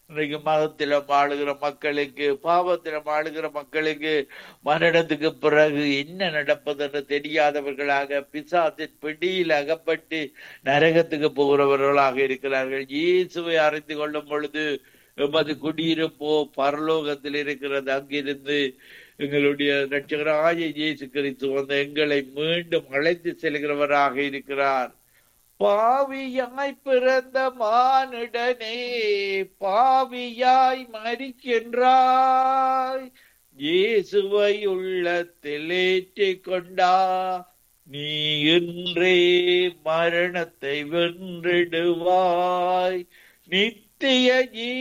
இன்றைக்கு மதத்தில வாழுகிற மக்களுக்கு பாவத்தில வாழுகிற மக்களுக்கு மரணத்துக்கு பிறகு என்ன நடப்பதென்று தெரியாதவர்களாக பிசாசின் பிடியில் அகப்பட்டு நரகத்துக்கு போகிறவர்களாக இருக்கிறார்கள் இயேசுவை அறிந்து கொள்ளும் பொழுது எமது குடியிருப்போ பரலோகத்தில் இருக்கிறது அங்கிருந்து எங்களுடைய ரட்சகராய இயேசு கிறிஸ்து வந்து எங்களை மீண்டும் அழைத்து செல்கிறவராக இருக்கிறார் பாவியாய் பிறந்த மானுடனே பாவியாய் மறிக்கின்றாய் இயேசுவை உள்ளத்தில் ஏற்றிக் கொண்டா நீ இன்றே மரணத்தை வென்றிடுவாய் நித்திய